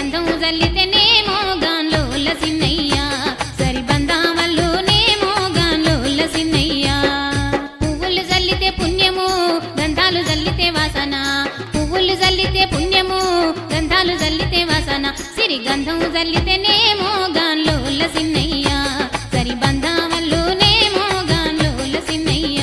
గంధం జల్లితేనేమో గాన్లోల సిన్నయ్య సరి బంధామల్లునేమో గాన్లోల సిన్నయ్య పువ్వులు జల్లితే పుణ్యము గంధాలు జల్లితే వాసన పువ్వులు జల్లితే పుణ్యము గంధాలు జల్లితే వాసన సిరి గంధం జల్లితేనేమో గాన్లోల సిన్నయ్య సరి బంధామల్లునేమో గాన్లోల సిన్నయ్య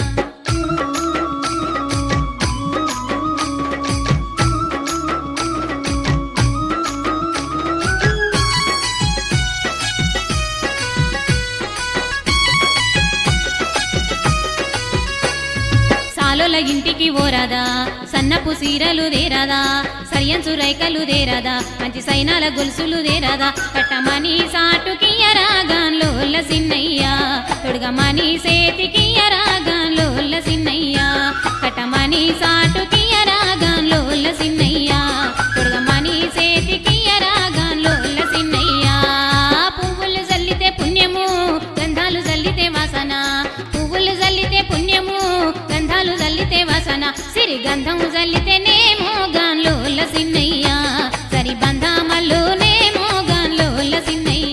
సాలోల ఇంటికి ఓరాదా సన్నపు సీరలు దేరాదా సరియంచు రైకలు దేరాదా మంచి సైనాల గొలుసులు దేరాదా కట్టమని సాటుకియ్యరా గాన్లోల సిన్నయ్య తొడగమని సేతికియ్యరా గాన్లోల సిన్నయ్య కట్టమని సాటుకియ్యరా గాన్లోల సిన్నయ్య తొడగమని సేతికియ్యరా గాన్లోల సిన్నయ్య పువ్వులు జల్లితే పుణ్యము గంధాలు జల్లితే వాసన పువ్వులు జల్లితే పుణ్యము గంధాలు జల్లితే వాసన సిరి గంధం జల్లితేనేమో గాన్లోల సిన్నయ్య సరి బంధమల్లునేమో గాన్లోల సిన్నయ్య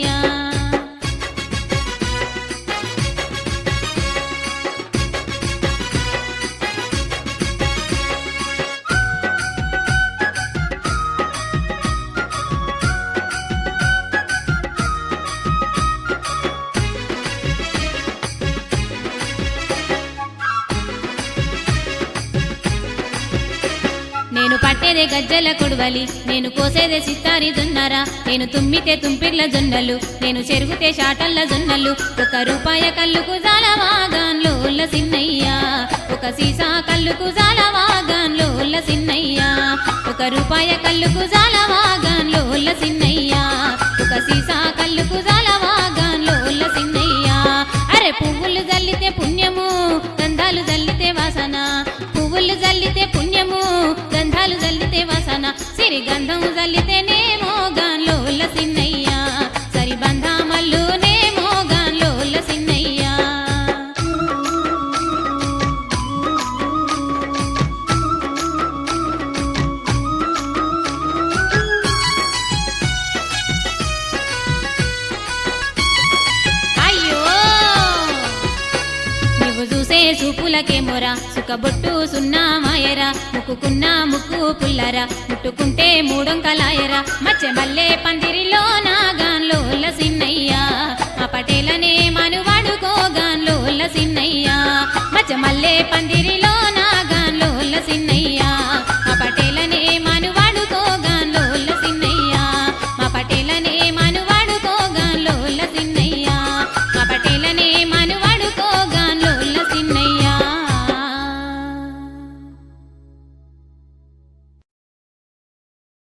నేను పట్టేదే గజ్జల కొడవలి నేను కోసేదే సిత్తారి జొన్నరా నేను తుమ్మితే తుంపిర్ల జొన్నలు నేను చెరుగుతే షాటల్ల జొన్నలు ఒక రూపాయ కల్లుకు జాలవాగాన్లో సిన్నయ్య ఒక సీసా కల్లుకు జాలవాగాన్లో సిన్నయ్య ఒక రూపాయ కల్లుకు జాలవాగాన్లో సిన్నయ్య ఒక సీసా కల్లుకు జాలవాగాన్లో సిన్నయ్య అరే పువ్వులు జల్లితే పుణ్యము గంధాలు జల్లితే వాసన పువ్వులు జల్లితే పుణ్యము గంధాలు జల్లితే వాసన సిరి గంధం జల్లితేనేమో గాన్లోల సిన్నయ్య సరి బంధామల్లునేమో గాన్లోల సిన్నయ్య అయ్యో నువ్వు చూసే చూపులకే మొర సుఖబొట్టు సున్నా మాయరా ముక్కుకున్న ముక్కు పుల్లరా ముట్టుకుంటే మూడొంకలాయరా మచ్చ మల్లె పందిరిలో నాగాన్లోల సిన్నయ్య మా పటేలనే మనువాడుకోగాన్లోల సిన్నయ్య మచ్చ మల్లె పందిరిలో